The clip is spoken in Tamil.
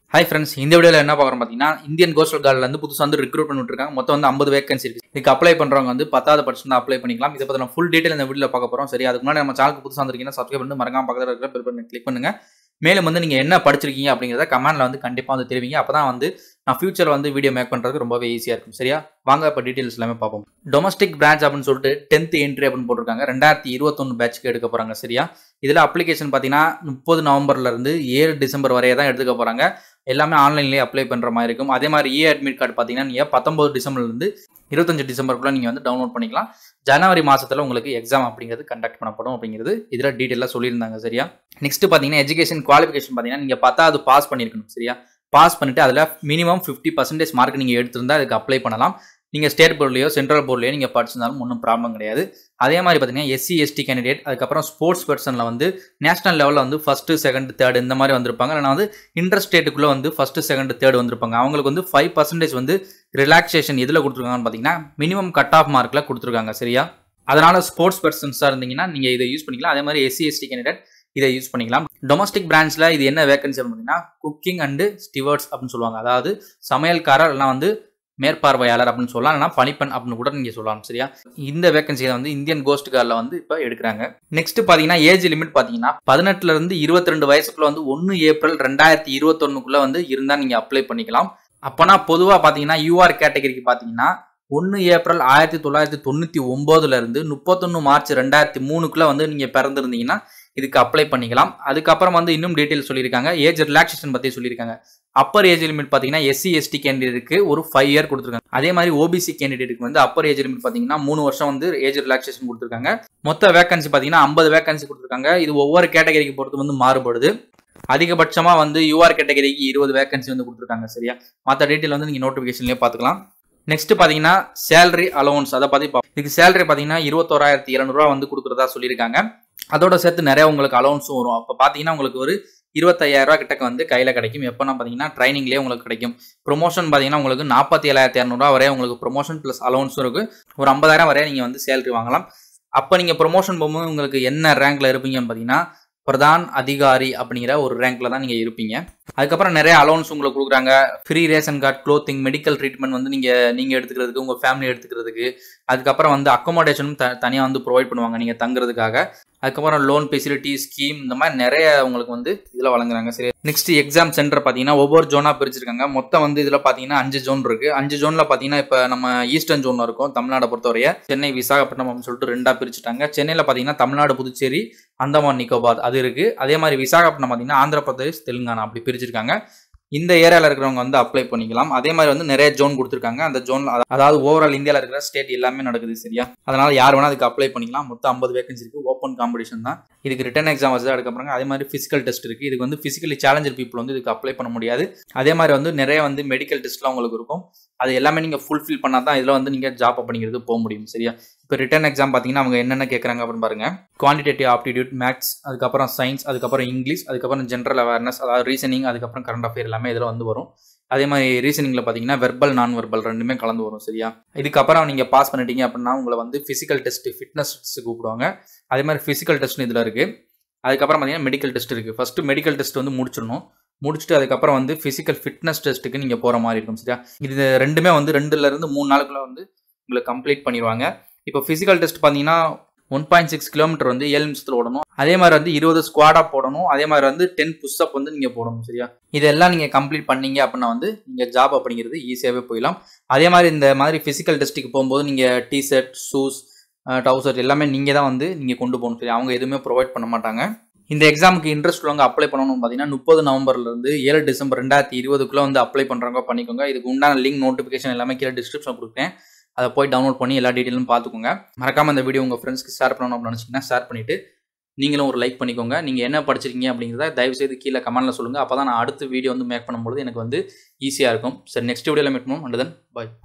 ஹாய் ஃப்ரெண்ட்ஸ் இந்த வீடியோவில் என்ன பார்க்குறோம் பார்த்தீங்கன்னா இந்தியன் கோஸ்டல் கார்டில் வந்து புதுசாக வந்து ரிக்ரூட் பண்ணிட்டுருக்காங்க மொத்தம் வந்து ஐம்பது வேகன்சி இருக்குது இதுக்கு அப்ளை பண்ணுறவங்க வந்து பத்தாவது பர்சன்ட் அப்ளை பண்ணிக்கலாம் இதை பற்றி ஃபுல் டீட்டெயில் இந்த வீடியோவில் பார்க்க போகிறோம் சரி அதுக்கு முன்னாடி நம்ம சேனலுக்கு புதுசாக வந்திருக்கீங்கன்னா சப்ஸ்கிரைப் பண்ணி மறக்காம பக்கத்தில் இருக்கிற பெல் பண்ணி கிளிக் பண்ணுங்க மேலும் வந்து நீங்கள் என்ன படிச்சிருக்கீங்க அப்படிங்கிறத கமெண்ட்டில் வந்து கண்டிப்பாக வந்து தெரிவிங்க அப்போ தான் வந்து நான் ஃபியூச்சர் வந்து வீடியோ மேக் பண்ணுறதுக்கு ரொம்பவே ஈஸியாக இருக்கும் சரியா வாங்க இப்போ டீட்டெயில்ஸ் எல்லாமே பார்ப்போம் டொமஸ்டிக் பிரான்ச் அப்படின்னு சொல்லிட்டு டென்த் என்ட்ரி அப்படின்னு போட்டிருக்காங்க ரெண்டாயிரத்தி இருபத்தொன்று பேட்ச்க்கு எடுக்க போகிறாங்க சரியா இதில் அப்ளிகேஷன் பார்த்தீங்கன்னா முப்பது நவம்பர்லேருந்து ஏழு டிசம்பர் வரையே தான் எடுத்துக்க போகிறாங்க எல்லாமே ஆன்லைன்லேயே அப்ளை பண்ணுற மாதிரி இருக்கும் அதே மாதிரி இ அட்மிட் கார்டு பார்த்தீங்கன்னா நீங்கள் பத்தொம்பது டிசம்பர்லேருந்து இருபத்தஞ்சு டிசம்பருக்குள்ளே நீங்கள் வந்து டவுன்லோட் பண்ணிக்கலாம் ஜனவரி மாதத்தில் உங்களுக்கு எக்ஸாம் அப்படிங்கிறது கண்டக்ட் பண்ணப்படும் அப்படிங்கிறது இதில் டீட்டெயிலாக சொல்லியிருந்தாங்க சரியா நெக்ஸ்ட் பார்த்தீங்கன்னா எஜுகேஷன் குவாலிஃபிகேஷன் பார்த்தீங்கன்னா நீங்கள் பத்தாவது பாஸ் பண்ணியிருக்கணும் சரியா பாஸ் பண்ணிட்டு அதில் மினிமம் ஃபிஃப்டி பர்சன்டேஜ் மார்க் நீங்கள் எடுத்திருந்தா அதுக்கு அப்ளை பண்ணலாம் நீங்கள் ஸ்டேட் போர்ட்லையோ சென்ட்ரல் போர்ட்லையோ நீங்கள் படிச்சிருந்தாலும் ஒன்றும் ப்ராப்ளம் கிடையாது அதே மாதிரி பார்த்தீங்கன்னா எஸ்சி எஸ்டி கேண்டிடேட் அதுக்கப்புறம் ஸ்போர்ட்ஸ் பர்சனில் வந்து நேஷனல் லெவலில் வந்து ஃபஸ்ட்டு செகண்ட் தேர்ட் இந்த மாதிரி வந்திருப்பாங்க இல்லைனா வந்து இன்டர் ஸ்டேட்டுக்குள்ளே வந்து ஃபஸ்ட்டு செகண்ட் தேர்ட் வந்திருப்பாங்க அவங்களுக்கு வந்து ஃபைவ் பர்சன்டேஜ் வந்து ரிலாக்ஸேஷன் எதில் கொடுத்துருக்காங்கன்னு பார்த்தீங்கன்னா மினிமம் கட் ஆஃப் மார்க்கில் கொடுத்துருக்காங்க சரியா அதனால் ஸ்போர்ட்ஸ் பர்சன்ஸாக இருந்தீங்கன்னா நீங்கள் இதை யூஸ் பண்ணிக்கலாம் அதே மாதிரி எஸ்சி எஸ்டி கேண்டிடேட் இதை யூஸ் பண்ணிக்கலாம் டொமஸ்டிக் பிரான்ச்சில் இது என்ன வேகன்சி பார்த்தீங்கன்னா குக்கிங் அண்டு ஸ்டிவர்ட்ஸ் அப்படின்னு சொல்லுவாங்க அதாவது சமையல்காரர் இல்லைனா வந்து மேற்பார்வையாளர் அப்படின்னு சொல்லலாம் இல்லைனா பணிப்பெண் அப்படின்னு கூட நீங்கள் சொல்லலாம் சரியா இந்த வேகன்சியை வந்து இந்தியன் கோஸ்ட் கார்டில் வந்து இப்போ எடுக்கிறாங்க நெக்ஸ்ட் பார்த்தீங்கன்னா ஏஜ் லிமிட் பார்த்தீங்கன்னா பதினெட்டுல இருந்து இருபத்தி ரெண்டு வயசுக்குள்ள வந்து ஒன்று ஏப்ரல் ரெண்டாயிரத்தி இருபத்தொன்னுக்குள்ள வந்து இருந்தால் நீங்கள் அப்ளை பண்ணிக்கலாம் அப்போனா பொதுவாக பார்த்தீங்கன்னா யூஆர் கேட்டகரிக்கு பார்த்தீங்கன்னா ஒன்று ஏப்ரல் ஆயிரத்தி தொள்ளாயிரத்தி தொண்ணூற்றி ஒம்போதுல இருந்து முப்பத்தொன்று மார்ச் ரெண்டாயிரத்தி மூணுக்குள்ள வந்து நீங்கள் பிறந்திருந்தீங்கன்னா இதுக்கு அப்ளை பண்ணிக்கலாம் அதுக்கப்புறம் வந்து இன்னும் டீட்டெயில் சொல்லியிருக்காங்க ஏஜ் ரிலாக்ஸேஷன் பற்றி சொல்லியிருக்காங்க அப்பர் ஏஜ் லிமிட் பார்த்தீங்கன்னா எஸ்சி எஸ்டி கேண்டிடேட்டுக்கு ஒரு ஃபைவ் இயர் கொடுத்துருக்காங்க அதே மாதிரி ஓபிசி கேண்டிடேட்டுக்கு வந்து அப்பர் ஏஜ் லிமிட் பார்த்தீங்கன்னா மூணு வருஷம் வந்து ஏஜ் ரிலாக்ஸேஷன் கொடுத்துருக்காங்க மொத்த வேகன்சி பார்த்தீங்கன்னா ஐம்பது வேகன்சி கொடுத்துருக்காங்க இது ஒவ்வொரு கேட்டகரிக்கு பொறுத்து வந்து மாறுபடுது அதிகபட்சமாக வந்து யூஆர் கேட்டகரிக்கு இருபது வேகன்சி வந்து கொடுத்துருக்காங்க சரியா மற்ற டீட்டெயில் வந்து நீங்கள் நோட்டிஃபிகேஷன்லேயே பார்த்துக்கலாம் நெக்ஸ்ட் பார்த்தீங்கன்னா சேலரி அலவன்ஸ் அதை பற்றி இதுக்கு சேலரி பார்த்தீங்கன்னா இருபத்தோராயிரத்தி இரநூறுவா வந்து கொடுக்குறதா சொல்லியிருக்காங்க அதோட சேர்த்து நிறைய உங்களுக்கு அலவன்ஸும் வரும் அப்போ பார்த்தீங்கன்னா உங்களுக்கு ஒரு இருபத்தையாயிரரூவா கிட்டக்க வந்து கையில் கிடைக்கும் எப்போனா பார்த்தீங்கன்னா ட்ரைனிங்லேயே உங்களுக்கு கிடைக்கும் ப்ரொமோஷன் பார்த்தீங்கன்னா உங்களுக்கு நாற்பத்தி ஏழாயிரத்தி இரநூறுவா வரைய உங்களுக்கு ப்ரொமோஷன் ப்ளஸ் அலவன்ஸும் இருக்குது ஒரு ஐம்பதாயிரம் வரைய நீங்கள் வந்து சேலரி வாங்கலாம் அப்போ நீங்கள் ப்ரொமோஷன் போகும்போது உங்களுக்கு என்ன ரேங்க்ல இருப்பீங்கன்னு பார்த்தீங்கன்னா பிரதான் அதிகாரி அப்படிங்கிற ஒரு ரேங்க்ல தான் நீங்கள் இருப்பீங்க அதுக்கப்புறம் நிறைய அலோன்ஸ் உங்களுக்கு கொடுக்குறாங்க free ration card clothing medical treatment வந்து நீங்கள் நீங்கள் எடுத்துக்கிறதுக்கு உங்கள் ஃபேமிலி எடுத்துக்கிறதுக்கு அதுக்கப்புறம் வந்து அக்கோமடேஷனும் த தனியாக வந்து ப்ரொவைட் பண்ணுவாங்க நீங்கள் தங்குறதுக்காக அதுக்கப்புறம் லோன் ஃபெசிலிட்டி ஸ்கீம் இந்த மாதிரி நிறைய உங்களுக்கு வந்து இதில் வழங்குறாங்க சரி நெக்ஸ்ட் எக்ஸாம் சென்டர் பார்த்தீங்கன்னா ஒவ்வொரு ஜோனாக பிரிச்சிருக்காங்க மொத்தம் வந்து இதில் பார்த்தீங்கன்னா அஞ்சு ஜோன் இருக்கு அஞ்சு ஜோனில் பார்த்தீங்கன்னா இப்போ நம்ம ஈஸ்டர்ன் ஜோன் இருக்கும் தமிழ்நாடை பொறுத்தவரைய சென்னை விசாகப்பட்டினம் அப்படின்னு சொல்லிட்டு ரெண்டாக பிரிச்சுட்டாங்க சென்னையில் பார்த்தீங்கன்னா தமிழ்நாடு புதுச்சேரி அந்தமான் நிக்கோபார் அது இருக்கு அதே மாதிரி விசாகப்பட்டினம் பார்த்தீங்கன்னா ஆந்திர பிரதேஷ் தெலுங்கானா அப்படி பிரிச்சிருக்காங்க இந்த ஏரியாவில் இருக்கிறவங்க வந்து அப்ளை பண்ணிக்கலாம் அதே மாதிரி வந்து நிறைய ஜோன் கொடுத்துருக்காங்க அந்த ஜோன் அதாவது ஓவரால் இந்தியாவில் இருக்கிற ஸ்டேட் எல்லாமே நடக்குது சரியா அதனால யார் வேணா அதுக்கு அப்ளை பண்ணிக்கலாம் மொத்தம் ஐம்பது வேகன்சி இருக்கு ஓப்பன் காம்படிஷன் தான் இதுக்கு ரிட்டன் எக்ஸாம் வச்சு அதுக்கப்புறம் அதே மாதிரி ஃபிசிக்கல் டெஸ்ட் இருக்கு இதுக்கு வந்து ஃபிசிக்கலி சேலஞ்சர் பீப்புள் வந்து இதுக்கு அப்ளை பண்ண முடியாது அதே மாதிரி வந்து நிறைய வந்து மெடிக்கல் டெஸ்ட்லாம் உங்களுக்கு இருக்கும் அது எல்லாமே நீங்கள் ஃபுல்ஃபில் பண்ணால் தான் இதில் வந்து நீங்கள் ஜாப் அப்படிங்கிறது போக முடியும் சரியா இப்போ ரிட்டன் எக்ஸாம் பார்த்தீங்கன்னா அவங்க என்னென்ன கேட்குறாங்க அப்படின்னு பாருங்க குவான்டிடேட்டிவ் ஆப்டிடியூட் மேக்ஸ் அதுக்கப்புறம் சயின்ஸ் அதுக்கப்புறம் இங்கிலீஷ் அதுக்கப்புறம் ஜென்ரல் அவேர்னஸ் அதாவது ரீசனிங் அதுக்கப்புறம் கரண்ட் அஃபேர் எல்லாமே இதில் வந்து வரும் அதே மாதிரி ரீசனிங்கில் பார்த்தீங்கன்னா வெர்பல் நான் வெர்பல் ரெண்டுமே கலந்து வரும் சரியா இதுக்கப்புறம் நீங்கள் பாஸ் பண்ணிட்டீங்க அப்படின்னா உங்களை வந்து ஃபிசிக்கல் டெஸ்ட் ஃபிட்னஸ் டெஸ்ட் கூப்பிடுவாங்க அதே மாதிரி ஃபிசிக்கல் டெஸ்ட் இதில் இருக்குது அதுக்கப்புறம் பார்த்தீங்கன்னா மெடிக்கல் டெஸ்ட் இருக்குது ஃபஸ்ட்டு மெடிக்கல் டெஸ்ட் வந்து முடிச்சிடணும் முடிச்சுட்டு அதுக்கப்புறம் வந்து ஃபிசிக்கல் ஃபிட்னஸ் டெஸ்ட்டுக்கு நீங்கள் போகிற மாதிரி இருக்கும் சரியா இது ரெண்டுமே வந்து ரெண்டுலேருந்து மூணு நாளுக்குள்ளே வந்து உங்களுக்கு கம்ப்ளீட் பண்ணிடுவாங்க இப்போ ஃபிசிக்கல் டெஸ்ட் பார்த்தீங்கன்னா ஒன் பாயிண்ட் சிக்ஸ் கிலோமீட்டர் வந்து ஏழு நிமிஷத்தில் ஓடணும் அதே மாதிரி வந்து இருபது ஸ்குவாடாக போடணும் அதே மாதிரி வந்து டென் புஷ்அப் வந்து நீங்கள் போடணும் சரியா இதெல்லாம் நீங்கள் கம்ப்ளீட் பண்ணீங்க அப்படின்னா வந்து நீங்கள் ஜாப் அப்படிங்கிறது ஈஸியாகவே போயிடலாம் அதே மாதிரி இந்த மாதிரி ஃபிசிக்கல் டெஸ்ட்டுக்கு போகும்போது நீங்கள் டிஷர்ட் ஷூஸ் டவுசர் எல்லாமே நீங்கள் தான் வந்து நீங்கள் கொண்டு போகணும் சரி அவங்க எதுவுமே ப்ரொவைட் பண்ண மாட்டாங்க இந்த எக்ஸாமுக்கு இன்ட்ரெஸ்ட் உள்ளவங்க அப்ளை பண்ணணும் பார்த்தீங்கன்னா முப்பது நவம்பர்லேருந்து ஏழு டிசம்பர் ரெண்டாயிரத்தி இருபதுக்குள்ளே வந்து அப்ளை பண்ணுறவங்க பண்ணிக்கோங்க இதுக்கு உண்டான லிங்க் நோட்டிஃபிகேஷன் எல்லாமே கீழே டிஸ்கிரிப்ஷன் கொடுக்குறேன் அதை போய் டவுன்லோட் பண்ணி எல்லா டீட்டெயிலும் பார்த்துக்கோங்க மறக்காமல் இந்த வீடியோ உங்கள் ஃப்ரெண்ட்ஸ்க்கு ஷேர் பண்ணணும் அப்படின்னு நினச்சிங்கன்னா ஷேர் பண்ணிவிட்டு நீங்களும் ஒரு லைக் பண்ணிக்கோங்க நீங்கள் என்ன படிச்சிருக்கீங்க அப்படிங்கிறத தயவுசெய்து கீழே கமெண்ட்டில் சொல்லுங்கள் அப்போ தான் நான் அடுத்த வீடியோ வந்து மேக் பண்ணும்போது எனக்கு வந்து ஈஸியாக இருக்கும் சரி நெக்ஸ்ட் வீடியோவில் மீட் பண்ணுவோம் அண்ட் தென் பாய்